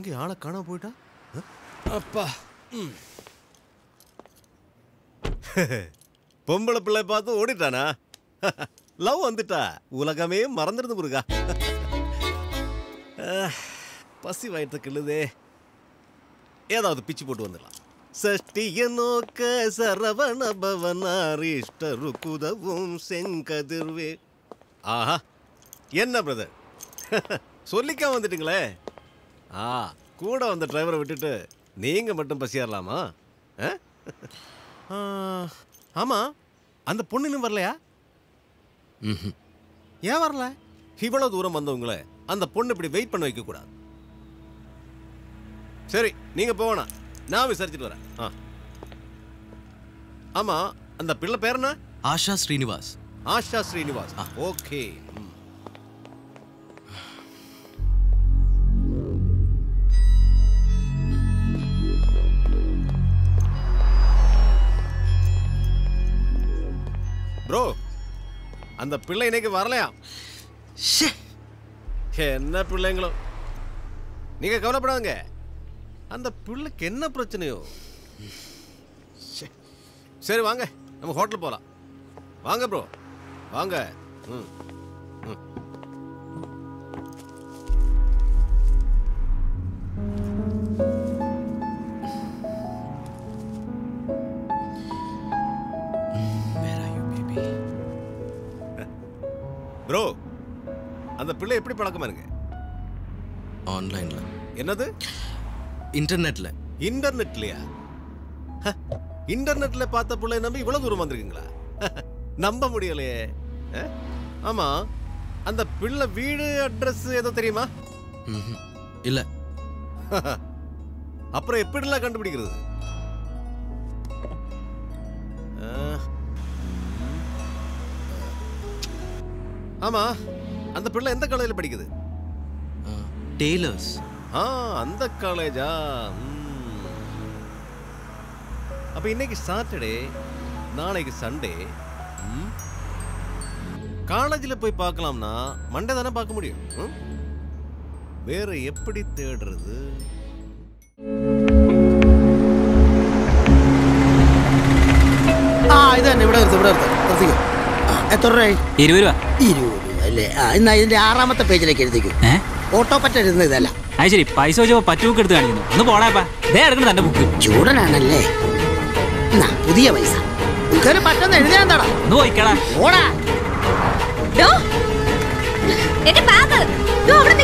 எங்க ஆளை காணாம போயிட்டா அப்பா பொம்பளை பிள்ளை பார்த்து ஓடிட்டானா லவ் வந்துட்டா உலகமே மறந்துடுது முருகா அஹ், பசி வயிற்று கிள்ளுதே ஏதாவது பிச்சு போட்டு வந்துடலாம் சஷ்டிய நோக்க சரவண பவனாரிஷ்டரு குதவும் செங்கதிர்வே ஆஹா என்ன பிரதர் சொல்லிக்க வந்துட்டுங்களே ஆ கூட வந்த டிரைவரை விட்டுட்டு நீங்க மட்டும் பசியாரலாமா ஆ? ஆ, ஆமா அந்த பொண்ணு இன்னும் வரலையா ஏன் வரல இவ்வளவு தூரம் வந்தவங்கள அந்த பொண்ணு இப்படி வெயிட் பண்ண வைக்க கூடாது சரி நீங்க போவேணா நான் விசாரிச்சுட்டு வரேன் ஆ. ஆமா அந்த பிள்ளை பேர் என்ன ஆஷா ஸ்ரீனிவாஸ் ஆஷா ஸ்ரீனிவாஸ் ஓகே ம். ப்ரோ அந்த பிள்ளை இன்னைக்கு வரலையா என்ன பிள்ளைங்களோ நீங்க கவலைப்படாங்க அந்த பிள்ளைக்கு என்ன பிரச்சனையோ ச்சே. சரி வாங்க நம்ம ஹோட்டல் போலாம் வாங்க ப்ரோ வாங்க ம் ம் ப்ரோ அந்த பிள்ளை எப்படி பழக்கமா இருங்க ஆன்லைன்ல என்னது இன்டர்நெட்ல இன்டர்நெட்லயா ஹ, இன்டர்நெட்ல பார்த்த பிள்ளை நம்பி இவ்வளவு தூரம் வந்திருக்கீங்களா நம்ப முடியலையே அஹ்? ஆமா அந்த பிள்ளை வீடு அட்ரஸ் ஏதோ தெரியுமா ம்ஹும். இல்ல அப்புறம் எப்படிலாம் கண்டுபிடிக்கிறது அஹ். ஆமா அந்த பிள்ளை எந்த காலேஜில் படிக்குது டெய்லர்ஸ் ஆ அந்த காலேஜா ம். அப்ப இன்னைக்கு சாட்டர்டே நாளைக்கு சண்டே காலேஜில் போய் பார்க்கலாம்னா மண்டே தானே பார்க்க முடியும் ம்? வேற எப்படி தேடுறது ആ ഇത് തന്നെ ഇവിടെ നിർത്ത് ഇവിടെ നിർത്ത് നിർത്തിക്കോ ആ, എത്ര രൂപയായി ഇരുപത് രൂപ ഇരുപത് രൂപ അല്ലേ ആ എന്നാ ഇതിന്റെ ആറാമത്തെ പേജിലേക്ക് എഴുതിക്കോ ഏ ഓട്ടോ പറ്റുന്ന ഇതല്ല അത് ശരി പൈസ വെച്ചപ്പോ പറ്റുബുക്ക് എടുത്ത് കാണിക്കുന്നു ഒന്ന് പോടാപ്പാ ദേ എടുക്കണം തന്റെ ബുക്ക് ചൂടനാണല്ലേ എന്നാ പുതിയ പൈസ ഇതൊരു പറ്റൊന്ന് എഴുതിയാ എന്താടാ ഒന്ന് പോയിക്കടാ ഓടാ ഡോ, എന്റെ ബാഗ് ദോ അവിടെ